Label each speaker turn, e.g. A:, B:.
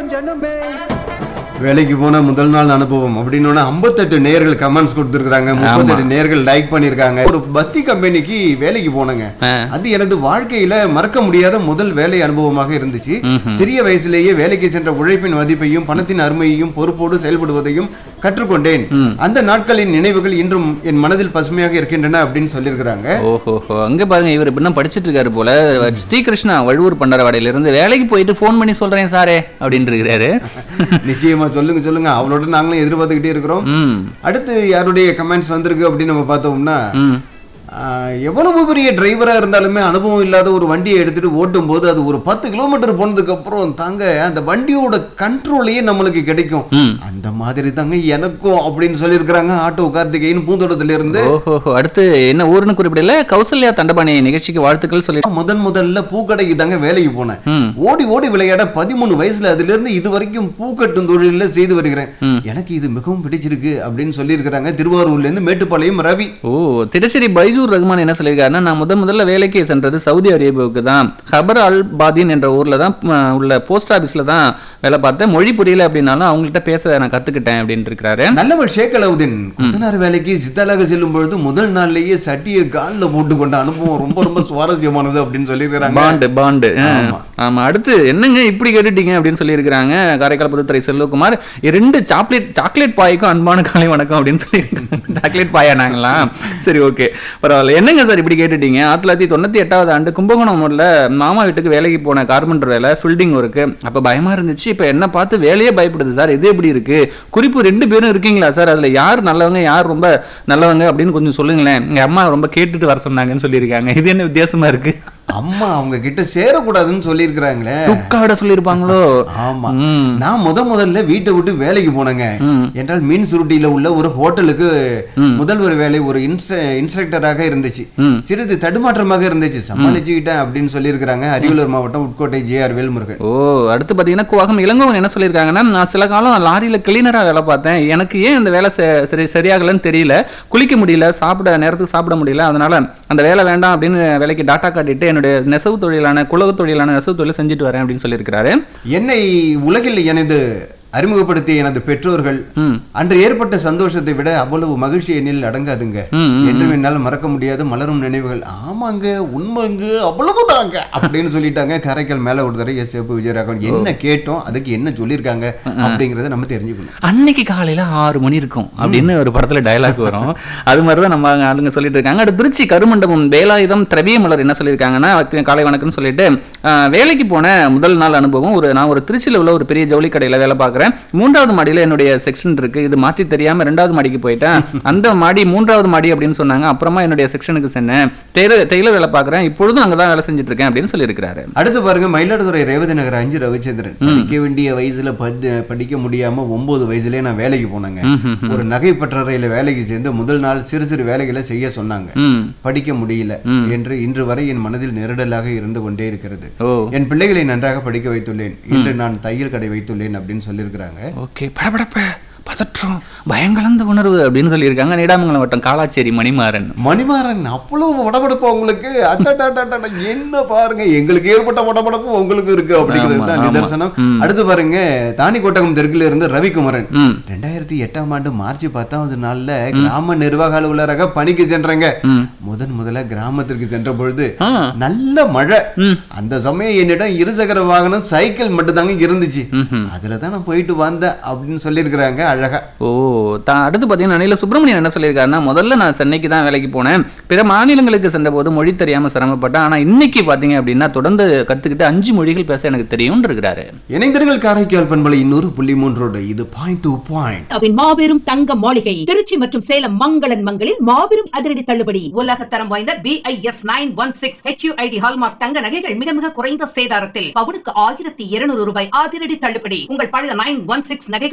A: ஜனமே
B: வேலைக்கு போன முதல் நாள் அனுபவம் அப்படின்னு ஐம்பத்தெட்டு நேர்கள் கமெண்ட்ஸ் கொடுத்துருக்காங்க முப்பத்தெட்டு நேர்கள் லைக் பண்ணிருக்காங்க ஒரு பத்தி கம்பெனிக்கு வேலைக்கு போனேங்க
C: ஆ.
B: அது எனது வாழ்க்கையில மறக்க முடியாத முதல் வேலை அனுபவமாக இருந்துச்சு சிறிய வயசுலேயே வேலைக்கு சென்ற உழைப்பின் மதிப்பையும் பணத்தின் அருமையையும் பொறுப்போடு செயல்படுவதையும் கற்றுக்கொண்டேன் அந்த நாட்களின் நினைவுகள் இன்றும் என் மனதில் பசுமையாக இருக்கின்றன அப்படின்னு சொல்லியிருக்கிறாங்க
C: ஓஹோஹோ அங்க பாருங்க இவர் இன்னும் படிச்சிட்டு இருக்காரு போல ஸ்ரீகிருஷ்ணா வழுவூர் பண்டரவாடையில இருந்து வேலைக்கு போயிட்டு ஃபோன் பண்ணி சொல்றேன் சாரே அப்படின்னு இருக்கிறாரு
B: நிச்சயமா சொல்லுங்க சொல்லுங்க அவளோட நாங்களும் எதிர்பார்த்துக்கிட்டே இருக்கிறோம்
C: ம்
B: அடுத்து யாருடைய கமெண்ட்ஸ் வந்திருக்கு அப்படின்னு நம்ம பார்த்தோம்னா
C: ம்
B: ஆஹ், எவ்வளவு பெரிய டிரைவரா இருந்தாலுமே அனுபவம் இல்லாத ஒரு வண்டியை எடுத்துட்டு ஓட்டும் போது அது ஒரு பத்து கிலோமீட்டர் போனதுக்கு அப்புறம் தாங்க அந்த வண்டியோட கண்ட்ரோலையே நம்மளுக்கு கிடைக்கும்
C: ம்
B: அந்த மாதிரி தாங்க எனக்கும் அப்படின்னு சொல்லியிருக்கிறாங்க ஆட்டோ கார்த்திகேயன் பூந்தோட்டத்துல இருந்து
C: ஓஹோஹோ அடுத்து என்ன ஊருன்னு குறிப்பிடல கௌசல்யா தண்டபாணி நிகழ்ச்சிக்கு வாழ்த்துக்கள் சொல்லி
B: முதன் முதல்ல பூக்கடைக்கு தாங்க வேலைக்கு போனேன்
C: ம்
B: ஓடி ஓடி விளையாட பதிமூணு வயசுல அதுல இருந்து இது வரைக்கும் பூக்கட்டும் தொழில செய்து வருகிறேன்
C: ம்.
B: எனக்கு இது மிகவும் பிடிச்சிருக்கு அப்படின்னு சொல்லியிருக்கிறாங்க திருவாரூர்ல இருந்து மேட்டுப்பாளையம் ரவி
C: ஓ திடசிரி பைஜூர் ரஹ்மான் என்ன சொல்லியிருக்காருன்னா நான் முதன் முதல்ல வேலைக்கு சென்றது சவுதி அரேபியாவுக்கு தான் ஹபர் அல் பாதீன் என்ற ஊர்ல தான் ம, உள்ள போஸ்ட் ஆபீஸ்ல தான் வேலை பார்த்தேன் மொழி புரியல அப்படின்னாலும் அவங்கள்ட்ட பேச நான் கத்துக்கிட்டேன் அப்படின்னு இருக்கிறாரு
B: நல்லவள் ஷேக் அலாவுதீன் கொத்தனார் வேலைக்கு சித்தாலாக செல்லும் பொழுது முதல் நாள்லயே சட்டியை கால்ல போட்டு கொண்ட அனுபவம் ரொம்ப ரொம்ப சுவாரஸ்யமானது அப்படின்னு சொல்லியிருக்கிறாங்க
C: பாண்டு பாண்டு ஆ.
B: ஆமா.
C: ஆமா அடுத்து என்னங்க இப்படி கேட்டுட்டீங்க அப்படின்னு சொல்லியிருக்கிறாங்க காரைக்கால் புதுத்துறை செல்வகுமார் ரெண்டு சாக்லேட் சாக்லேட் பாய்க்கும் அன்பான காலை வணக்கம் அப்படின்னு சொல்லியிருக்காங்க சாக்லேட் பாயா நாங்களா சரி ஓகே பரவாயில்ல என்னங்க சார் இப்படி கேட்டுட்டீங்க ஆயிரத்தி தொள்ளாயிரத்தி தொண்ணூத்தி எட்டாவது ஆண்டு கும்பகோணம் ஊர்ல மாமா வீட்டுக்கு வேலைக்கு போன கார்பெண்டர் வேலை ஃபில்டிங் ஒர்க்கு அப்ப பயமா இருந்துச்சு இப்ப என்ன பார்த்து வேலையே பயப்படுது சார் இது எப்படி இருக்கு குறிப்பு ரெண்டு பேரும் இருக்கீங்களா சார் அதுல யார் நல்லவங்க யார் ரொம்ப நல்லவங்க அப்படின்னு கொஞ்சம் சொல்லுங்களேன் எங்க அம்மா ரொம்ப கேட்டுட்டு வர சொன்னாங்கன்னு சொல்லியிருக்காங்க இது என்ன வித்தியாசமா இருக்கு
B: அம்மா அவங்க கிட்ட சேரக்கூடாதுன்னு சொல்லியிருக்கிறாங்களே
C: துக்காவிட சொல்லியிருப்பாங்களோ
B: ஆமா
C: ம்.
B: நான் முத முதல்ல வீட்டை விட்டு வேலைக்கு போனேங்க
C: ம்.
B: என்றால் மீன் சுருட்டியில உள்ள ஒரு ஹோட்டலுக்கு முதல்வர் வேலை ஒரு இன்ஸ்ட்ர இன்ஸ்ட்ரக்டராக இருந்துச்சு
C: ம்.
B: சிறிது தடுமாற்றமாக இருந்துச்சு சமாளிச்சுக்கிட்டேன் அப்படின்னு சொல்லியிருக்கிறாங்க அரியலூர் மாவட்டம் உட்கோட்டை ஜே ஆர் வேல்முருகன்
C: ஓ அடுத்து பாத்தீங்கன்னா குவாகம் இளங்கோவன் என்ன சொல்லியிருக்காங்கன்னா நான் சில காலம் லாரியில கிளீனரா வேலை பார்த்தேன் எனக்கு ஏன் இந்த வேலை ச- சரி சரியாகலன்னு தெரியல குளிக்க முடியல சாப்பிட நேரத்துக்கு சாப்பிட முடியல அதனால அந்த வேலை வேண்டாம் அப்படின்னு வேலைக்கு டாட்டா காட்டிட்டு என்னுடைய நெசவு தொழிலான குலவு தொழிலான நெசவு தொழில் செஞ்சுட்டு வரேன் அப்படின்னு சொல்லியிருக்கிறாரு
B: என்னை உலகில் எனது அறிமுகப்படுத்திய எனது பெற்றோர்கள்
C: ம்
B: அன்று ஏற்பட்ட சந்தோஷத்தை விட அவ்வளவு மகிழ்ச்சி என்னில் அடங்காதுங்க
C: ம், ம்,
B: என்றும் என்னால் மறக்க முடியாத மலரும் நினைவுகள் ஆமாங்க உண்மைங்க அவ்வளவுதாங்க அப்படின்னு சொல்லிட்டாங்க காரைக்கால் மேல ஒரு தடவை எஸ் எப் விஜயராகவன் என்ன கேட்டோம் அதுக்கு என்ன சொல்லியிருக்காங்க அப்படிங்கறத நம்ம தெரிஞ்சுக்கணும்
C: அன்னைக்கு காலையில ஆறு மணி இருக்கும் அப்படின்னு ஒரு படத்துல டயலாக் வரும் அது மாதிரிதான் நம்ம அங்க ஆளுங்க சொல்லிட்டு இருக்காங்க அடுத்து திருச்சி கருமண்டபம் வேலாயுதம் திரவிய மலர் என்ன சொல்லியிருக்காங்கன்னா காலை வணக்கம்னு சொல்லிட்டு ஆஹ், வேலைக்கு போன முதல் நாள் அனுபவம் ஒரு நான் ஒரு திருச்சியில உள்ள ஒரு பெரிய ஜவுளி கடையில வேலை பார்க்குறேன் மூன்றாவது மாடியில என்னுடைய செக்ஷன் இருக்கு இது மாத்தி தெரியாம ரெண்டாவது மாடிக்கு போயிட்டேன் அந்த மாடி மூன்றாவது மாடி அப்படின்னு சொன்னாங்க அப்புறமா என்னுடைய செக்ஷனுக்கு சென்னேன் டெய்லர் டெய்லர் வேலை பார்க்குறேன் இப்பொழுதும் அங்கதான் வேலை செஞ்சுட்டு இருக்கேன் அப்படின்னு சொல்லியிருக்கிறாரு
B: அடுத்து பாருங்க மயிலாடுதுறை ரேவதி நகர் அஞ்சு ரவிச்சந்திரன் படிக்க வேண்டிய வயசுல பத்து படிக்க முடியாம ஒன்பது வயசுலயே நான் வேலைக்கு போனேங்க
C: ம், ம்,
B: ஒரு நகை பற்றறையில வேலைக்கு சேர்ந்து முதல் நாள் சிறு சிறு வேலைகளை செய்ய சொன்னாங்க
C: ம்
B: படிக்க முடியல என்று இன்று வரை என் மனதில் நெருடலாக இருந்து கொண்டே இருக்கிறது
C: ஓ
B: என் பிள்ளைகளை நன்றாக படிக்க வைத்துள்ளேன் இன்று நான் தையல் கடை வைத்துள்ளேன் அப்படின்னு சொல்லியிருக்கிறாங்க
C: ஓகே படபடப்ப பதற்றம் பயங்கலந்த உணர்வு அப்படின்னு சொல்லியிருக்காங்க நீடாமங்கலம் வட்டம் காலாச்சேரி மணிமாறன்
B: மணிமாறன் அவ்வளவு வடபடப்பு உங்களுக்கு அட்டட்டட்டட்டட்ட, என்ன பாருங்க எங்களுக்கு ஏற்பட்ட வடபடப்பு உங்களுக்கு இருக்கு அப்படிங்கிறது தான்
C: ஆமா, ஆமா.
B: நிதர்சனம்
C: ம்.
B: அடுத்து பாருங்க தானி கோட்டகம் தெற்குல இருந்து ரவிக்குமரன்
C: ம்
B: ரெண்டாயிரத்தி எட்டாம் ஆண்டு மார்ச் பத்தாவது நாள்ல கிராம நிர்வாக அலுவலராக பணிக்கு சென்றேங்க
C: ம்.
B: முதன் முதல்ல கிராமத்திற்கு சென்ற பொழுது
C: ஆ
B: நல்ல மழை
C: ம்
B: அந்த சமயம் என்னிடம் இருசக்கர வாகனம் சைக்கிள் மட்டும்தாங்க இருந்துச்சு
C: ம்ஹும்.
B: அதுல தான் நான் போயிட்டு வந்தேன் அப்படின்னு சொல்லியிருக்கிறாங்க அழகா
C: ஓ தா அடுத்து பார்த்தீங்கன்னா அணில சுப்பிரமணியன் என்ன சொல்லியிருக்காருன்னா முதல்ல நான் சென்னைக்கு தான் வேலைக்கு போனேன் பிற மாநிலங்களுக்கு சென்ற போது மொழி தெரியாம சிரமப்பட்டேன் ஆனா இன்னைக்கு பாத்தீங்க அப்படின்னா தொடர்ந்து கத்துக்கிட்டு அஞ்சு மொழிகள் பேச எனக்கு தெரியும்னு இருக்கிறாரு
B: இணைந்தர்கள் காரைக்கால் பண்பலை இன்னொரு புள்ளி மூன்றோடு இது பாயிண்ட் டு பாயிண்ட்
D: அவின் மாபெரும் தங்க மாளிகை திருச்சி மற்றும் சேலம் மங்களன் மங்களில் மாபெரும் அதிரடி தள்ளுபடி
E: உலகத்தரம் வாய்ந்த BIS nine one six HUID hallmark தங்க நகைகள் மிக மிக குறைந்த சேதாரத்தில் பவுனுக்கு ஆயிரத்தி இருநூறு ரூபாய் அதிரடி தள்ளுபடி உங்கள் பழைய நைன் ஒன் சிக்ஸ் நகைகள்